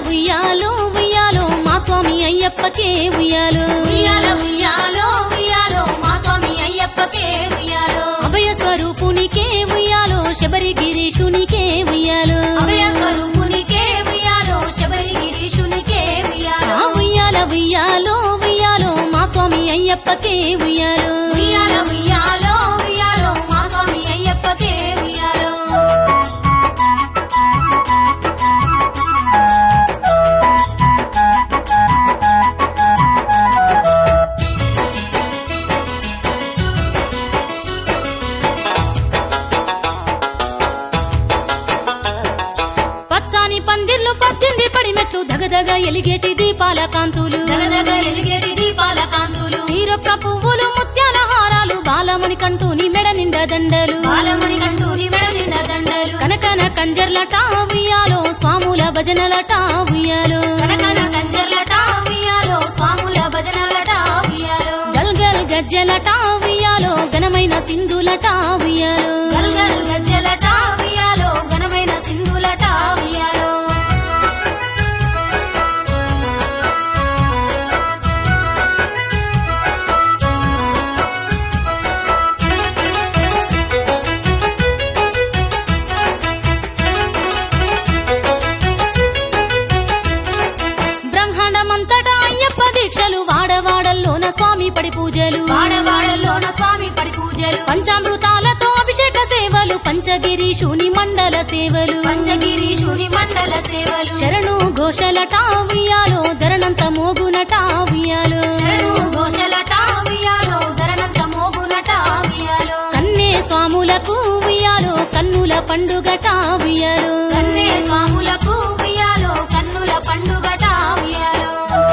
ఉయ్యాలో ఉయ్యాలో మా స్వామి అయ్యప్పకే ఉయ్యాలో ఉయ్యాల ఉయ్యాలో ఉయ్యాలో మా స్వామి అయ్యప్పకే ఉయ్యాలో అభయ స్వరూపునికే ఉయ్యాలో శబరి గిరీషునికే ఉయ్యాలో అభయ స్వరూపునికే ఉయ్యాలో శబరి గిరీషునికే ఆ ఉయ్యాలో ఉయ్యాల ఉయ్యాలో ఉయ్యాలో మా స్వామి అయ్యప్పకే ఉయ్యాలో ఉయ్యాల ఉయ్యాలో ఉయ్యాలో మా స్వామి అయ్యప్పకే ఉయ్యాలో పచ్చాని పందిర్లు పద్దెనిమిది పడిమెట్లు దగదగ ఎలిగేటి దీపాల కాంతులు దగదగ ఎలిగేటి దీపాల కాంతులు తీరొక్క పువ్వులు ముత్యాల హారాలు బాలమణి కంటూని మెడ నిండా దండలు బాలమణి కంటూ నిమెడ నిండా దండలు కనకన కంజర్లట ఉయ్యాలో స్వాముల భజనలట ఉయ్యాలో కనకన కంజర్లట ఉయ్యాలో స్వాముల భజనలట ఉయ్యాలో గల్గల్ గజ్జలట ఉయ్యాలో ఘనమైన సింధులట ఉయ్యాలో గల్గల్ గజ్జలట ఉయ్యాలో ఘనమైన సింధులట ఉయ్యాలో బ్రహ్మాండమంతటా అయ్యప్ప దీక్షలు వాడవాడల్లోన స్వామి పడి పూజలు వాడవాడల్లోన స్వామి పడి పూజలు పంచామృతాలతో అభిషేక సేవలు పంచగిరీషుని మండల సేవలు పంచగిరీషుని మండల సేవలు శరణు ఘోషలట ఉయ్యాలో ధరణంత మోగునట ఉయ్యాలో శరణు ఘోషలట ఉయ్యాలో ధరణంత మోగునట ఉయ్యాలో కన్నే స్వాములకు ఉయ్యాలో కన్నుల పండుగట ఉయ్యాలో కన్నే స్వాములకు ఉయ్యాలో కన్నుల పండుగట ఉయ్యాలో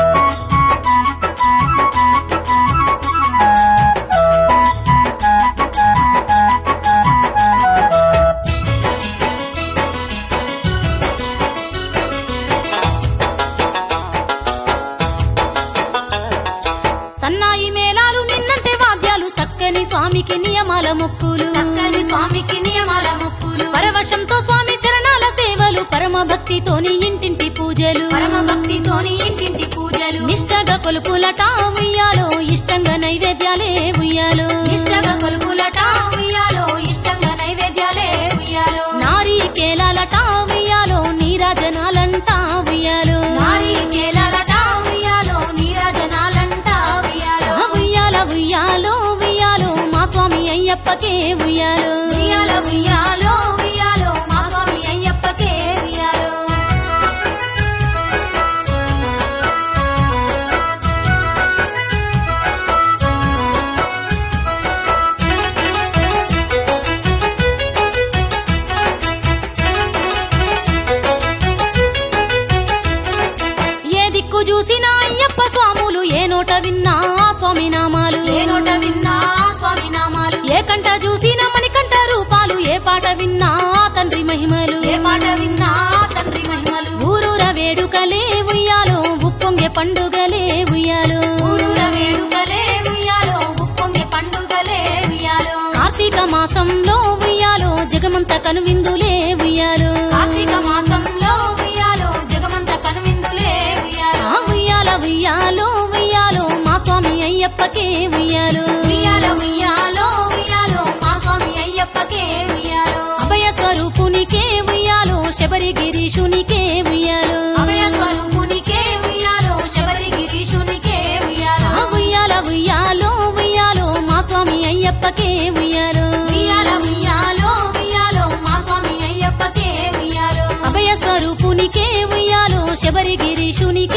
సన్నాయి మేళాలు నిన్నంటే వాద్యాలు సక్కని స్వామికి నియమాల మొక్కులు చక్కని స్వామికి నియమాల మొక్కులు పరవశంతో స్వామి చరణాల సేవలు పరమ భక్తితోని ఇంటింటి పూజలు పరమ భక్తితోని ఇంటింటి పూజలు నిష్టగా కొలుపులట ఉయ్యాలో ఇష్టంగా నైవేద్యాలే ఉయ్యాలో నిష్టగా కొలుపులట ఉయ్యాలో ఇష్టంగా నైవేద్యాలే ఉయ్యాలో నారీకేలాలట ఉయ్యాలో నీరాజనాలంట ఉయ్యాలో నారీ కేలాలట ఉయ్యాలో నీరజనాలంట ఉయ్యాలో ఉయ్యాల ఉయ్యాలో ఉయ్యాలో మా స్వామి అయ్యప్పకే ఉయ్యాలో ఉయ్యాల ఉయ్యాలో ఉయ్యాలో మా స్వామి అయ్యప్పకే ఉయ్యాలో ఏ దిక్కు చూసినా అయ్యప్ప స్వాములు ఏ నోట విన్నా ఆ స్వామి నామాలు ఏ నోట విన్నా స్వామి నామాలు ఏ కంట చూసినా మణికంఠ రూపాలు ఏ పాట విన్నా ఆ తండ్రి మహిమలు ఏ పాట విన్నా తండ్రి మహిమలు ఊరూర వేడుకలే ఉయ్యాలో ఉప్పొంగే పండుగలే ఉయ్యాలో ఊరూర వేడుకలే ఉయ్యాలో ఉప్పొంగే పండుగలే ఉయ్యాలో కార్తీక మాసంలో ఉయ్యాలో జగమంత కనువిందులే ఉయ్యాలో కార్తీక మాసంలో ఉయ్యాలో జగమంత కనువిందులే ఉయ్యాలో ఆ ఉయ్యాల ఉయ్యాలో ఉయ్యాలో మా స్వామి అయ్యప్పకే ఉయ్యాలో ఉయ్యాలో ఉయ్యాలో ఉయ్యాలో మా స్వామి అయ్యప్పకే ఉయ్యాలో అభయ స్వరూపునికే ఉయ్యాలో శబరి గిరీషునికే ఉయ్యాలో అభయ స్వరూపునికే ఉయ్యాలో శబరి గిరీషునికే ఉయ్యాలో ఆ ఉయ్యాల ఉయ్యాలో ఉయ్యాలో మా స్వామి అయ్యప్పకే ఉయ్యాలో ఉయ్యాల ఉయ్యాలో ఉయ్యాలో మా స్వామి అయ్యప్పకే ఉయ్యాలో అభయ స్వరూపునికే ఉయ్యాలో శబరి గిరీషునికే